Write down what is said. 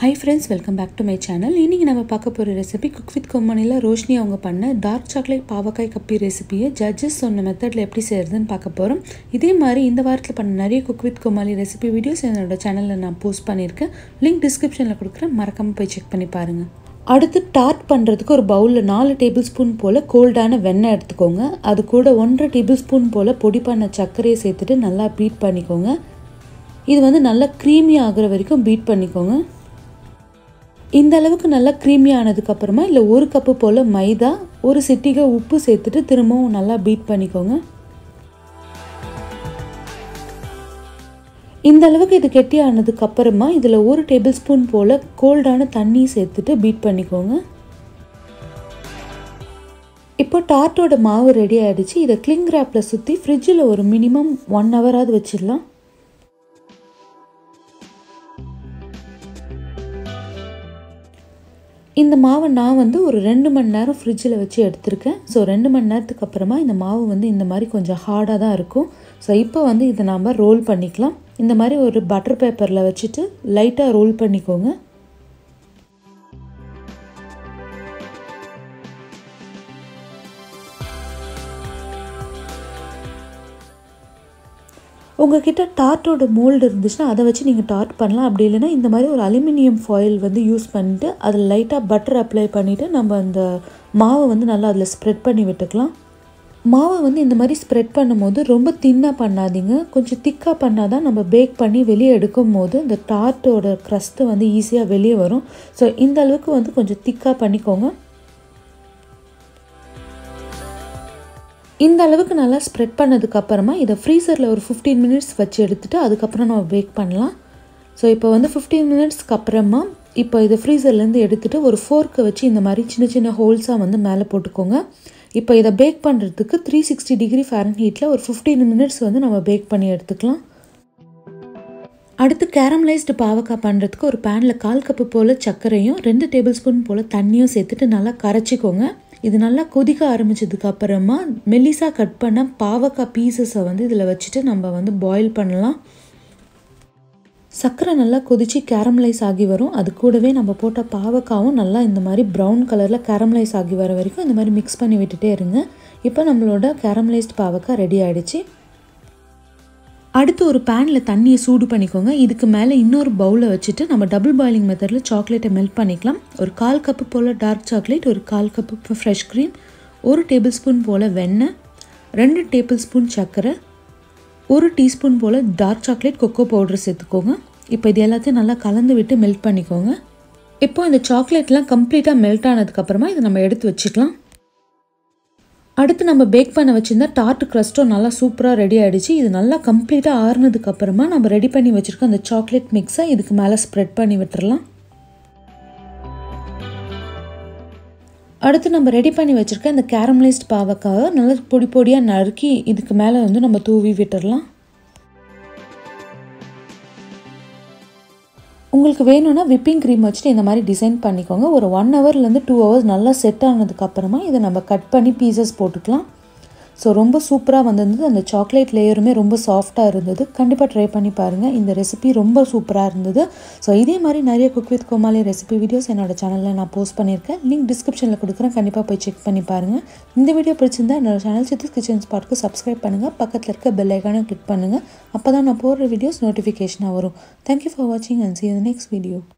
high friends welcome back to my channel இன்றைக்கி நம்ம பார்க்க போகிற ரெசிபி குக் வித் கொம்மனியில் ரோஷினி அவங்க பண்ண டார்க் சாக்லேட் பாவக்காய் கப்பி ரெசிபியை ஜட்ஜஸ் சொன்ன மெத்தடில் எப்படி செய்கிறதுன்னு பார்க்க போகிறோம் இதே மாதிரி இந்த வாரத்தில் பண்ண நிறைய cook with Komali recipe videos என்னோட சேனலில் நான் போஸ்ட் பண்ணியிருக்கேன் லிங்க் டிஸ்கிரிப்ஷனில் கொடுக்குறேன் மறக்காமல் போய் செக் பண்ணி பாருங்கள் அடுத்து டார்ட் பண்ணுறதுக்கு ஒரு பவுலில் நாலு டேபிள் ஸ்பூன் போல் கோல்டான வெண்ணெய் எடுத்துக்கோங்க அது கூட ஒன்றரை டேபிள் ஸ்பூன் போல் பொடி பண்ண சர்க்கரையை சேர்த்துட்டு நல்லா பீட் பண்ணிக்கோங்க இது வந்து நல்லா க்ரீமி ஆகுற வரைக்கும் பீட் பண்ணிக்கோங்க இந்த அளவுக்கு நல்லா க்ரீமி ஆனதுக்கப்புறமா இல்லை ஒரு கப்பு போல் மைதா ஒரு சிட்டிகை உப்பு சேர்த்துட்டு திரும்பவும் நல்லா பீட் பண்ணிக்கோங்க இந்த அளவுக்கு இது கெட்டி ஆனதுக்கப்புறமா இதில் ஒரு டேபிள் ஸ்பூன் போல் கோல்டான தண்ணி சேர்த்துட்டு பீட் பண்ணிக்கோங்க இப்போ டார்ட்டோட மாவு ரெடி ஆகிடுச்சு இதை கிளிங் ரேப்பில் சுற்றி ஃப்ரிட்ஜில் ஒரு மினிமம் ஒன் ஹவராவது வச்சிடலாம் இந்த மாவை நான் வந்து ஒரு ரெண்டு மணி நேரம் ஃப்ரிட்ஜில் வச்சு எடுத்திருக்கேன் ஸோ ரெண்டு மணி நேரத்துக்கு அப்புறமா இந்த மாவு வந்து இந்த மாதிரி கொஞ்சம் ஹார்டாக தான் இருக்கும் ஸோ இப்போ வந்து இதை நாம் ரோல் பண்ணிக்கலாம் இந்த மாதிரி ஒரு பட்டர் பேப்பரில் வச்சுட்டு லைட்டாக ரோல் பண்ணிக்கோங்க உங்ககிட்ட டார்ட்டோட மோல்டு இருந்துச்சுன்னா அதை வச்சு நீங்கள் டார்ட் பண்ணலாம் அப்படி இல்லைன்னா இந்த மாதிரி ஒரு அலுமினியம் ஃபாயில் வந்து யூஸ் பண்ணிட்டு அதில் லைட்டாக பட்டர் அப்ளை பண்ணிவிட்டு நம்ம அந்த மாவை வந்து நல்லா அதில் ஸ்ப்ரெட் பண்ணி விட்டுக்கலாம் மாவை வந்து இந்த மாதிரி ஸ்ப்ரெட் பண்ணும்போது ரொம்ப தின்னாக பண்ணாதீங்க கொஞ்சம் திக்காக பண்ணால் தான் நம்ம பேக் பண்ணி வெளியே எடுக்கும் போது இந்த டார்ட்டோட க்ரஸ்ட்டு வந்து ஈஸியாக வெளியே வரும் ஸோ இந்த அளவுக்கு வந்து கொஞ்சம் திக்காக பண்ணிக்கோங்க இந்த அளவுக்கு நல்லா ஸ்ப்ரெட் பண்ணதுக்கப்புறமா இதை ஃப்ரீசரில் ஒரு ஃபிஃப்டீன் மினிட்ஸ் வச்சு எடுத்துகிட்டு அதுக்கப்புறம் நம்ம பேக் பண்ணலாம் ஸோ இப்போ வந்து ஃபிஃப்டீன் மினிட்ஸ்க்கு அப்புறமா இப்போ இதை ஃப்ரீசர்லேருந்து எடுத்துகிட்டு ஒரு ஃபோர்க்கை வச்சு இந்த மாதிரி சின்ன சின்ன ஹோல்ஸாக வந்து மேலே போட்டுக்கோங்க இப்போ இதை பேக் பண்ணுறதுக்கு த்ரீ சிக்ஸ்டி டிகிரி ஃபேரன் ஹீட்டில் ஒரு ஃபிஃப்டீன் மினிட்ஸ் வந்து நம்ம பேக் பண்ணி எடுத்துக்கலாம் அடுத்து கேரமலைஸ்டு பாவக்காய் பண்ணுறதுக்கு ஒரு பேனில் கால் கப்பு போல் சர்க்கரையும் ரெண்டு டேபிள் ஸ்பூன் போல் தண்ணியும் சேர்த்துட்டு நல்லா கரைச்சிக்கோங்க இது நல்லா கொதிக்க ஆரம்பித்ததுக்கு அப்புறமா மெல்லிஸாக கட் பண்ண பாவக்காய் பீசஸை வந்து இதில் வச்சுட்டு நம்ம வந்து பாயில் பண்ணலாம் சர்க்கரை நல்லா கொதித்து கேரமலைஸ் ஆகி வரும் அது கூடவே நம்ம போட்ட பாவக்காவும் நல்லா இந்த மாதிரி ப்ரௌன் கலரில் கேரமலைஸ் ஆகி வர வரைக்கும் இந்த மாதிரி மிக்ஸ் பண்ணி விட்டுட்டே இருங்க இப்போ நம்மளோட கேரமலைஸ்ட் பாவக்காய் ரெடி ஆகிடுச்சு அடுத்து ஒரு பேனில் தண்ணியை சூடு பண்ணிக்கோங்க இதுக்கு மேலே இன்னொரு பவுலை வச்சுட்டு நம்ம டபுள் பாயிலிங் மெத்தடில் சாக்லேட்டை மெல்ட் பண்ணிக்கலாம் ஒரு கால் கப்பு போல் டார்க் சாக்லேட் ஒரு கால் கப்பு ஃப்ரெஷ் க்ரீம் ஒரு டேபிள் ஸ்பூன் போல் வெண்ணெய் ரெண்டு டேபிள் ஸ்பூன் சர்க்கரை ஒரு டீஸ்பூன் போல் டார்க் சாக்லேட் கொக்கோ பவுடர் சேர்த்துக்கோங்க இப்போ இது எல்லாத்தையும் நல்லா கலந்து விட்டு மெல்ட் பண்ணிக்கோங்க இப்போ இந்த சாக்லேட்லாம் கம்ப்ளீட்டாக மெல்ட் ஆனதுக்கப்புறமா இதை நம்ம எடுத்து வச்சுக்கலாம் அடுத்து நம்ம பேக் பண்ண வச்சுருந்தா டார்ட் க்ரஸ்ட்டும் நல்லா சூப்பராக ரெடி ஆகிடுச்சு இது நல்லா கம்ப்ளீட்டாக ஆறுனதுக்கு அப்புறமா நம்ம ரெடி பண்ணி வச்சுருக்க அந்த சாக்லேட் மிக்ஸை இதுக்கு மேலே ஸ்ப்ரெட் பண்ணி விட்டுறலாம் அடுத்து நம்ம ரெடி பண்ணி வச்சுருக்க இந்த கேரமலைஸ்ட் பாவக்காவை நல்லா பொடி பொடியாக நறுக்கி இதுக்கு மேலே வந்து நம்ம தூவி விட்டுறலாம் உங்களுக்கு வேணும்னா விப்பிங் க்ரீம் வச்சுட்டு இந்த மாதிரி டிசைன் பண்ணிக்கோங்க ஒரு ஒன் ஹவர்லேருந்து டூ ஹவர்ஸ் நல்லா செட் ஆனதுக்கப்புறமா இதை நம்ம கட் பண்ணி பீசஸ் போட்டுக்கலாம் ஸோ ரொம்ப சூப்பராக வந்திருந்தது அந்த சாக்லேட் லேயருமே ரொம்ப சாஃப்டாக இருந்தது கண்டிப்பாக ட்ரை பண்ணி பாருங்கள் இந்த ரெசிபி ரொம்ப சூப்பராக இருந்தது ஸோ இதே மாதிரி நிறைய cook with Komali recipe videos என்னோட சேனலில் நான் போஸ்ட் பண்ணியிருக்கேன் லிங்க் டிஸ்கிரிப்ஷனில் கொடுக்குறேன் கண்டிப்பாக போய் செக் பண்ணி பாருங்கள் இந்த வீடியோ பிடிச்சிருந்தா என்னோட சேனல் சித்திஸ் கிச்சன் ஸ்பாட்க்கு சப்ஸ்கிரைப் பண்ணுங்கள் பக்கத்தில் இருக்க பெல் ஐக்கானை கிளிக் பண்ணுங்கள் அப்போ தான் நான் போடுற வீடியோஸ் நோட்டிஃபிகேஷனாக வரும் தேங்க்யூ ஃபார் வாட்சிங் and see the next video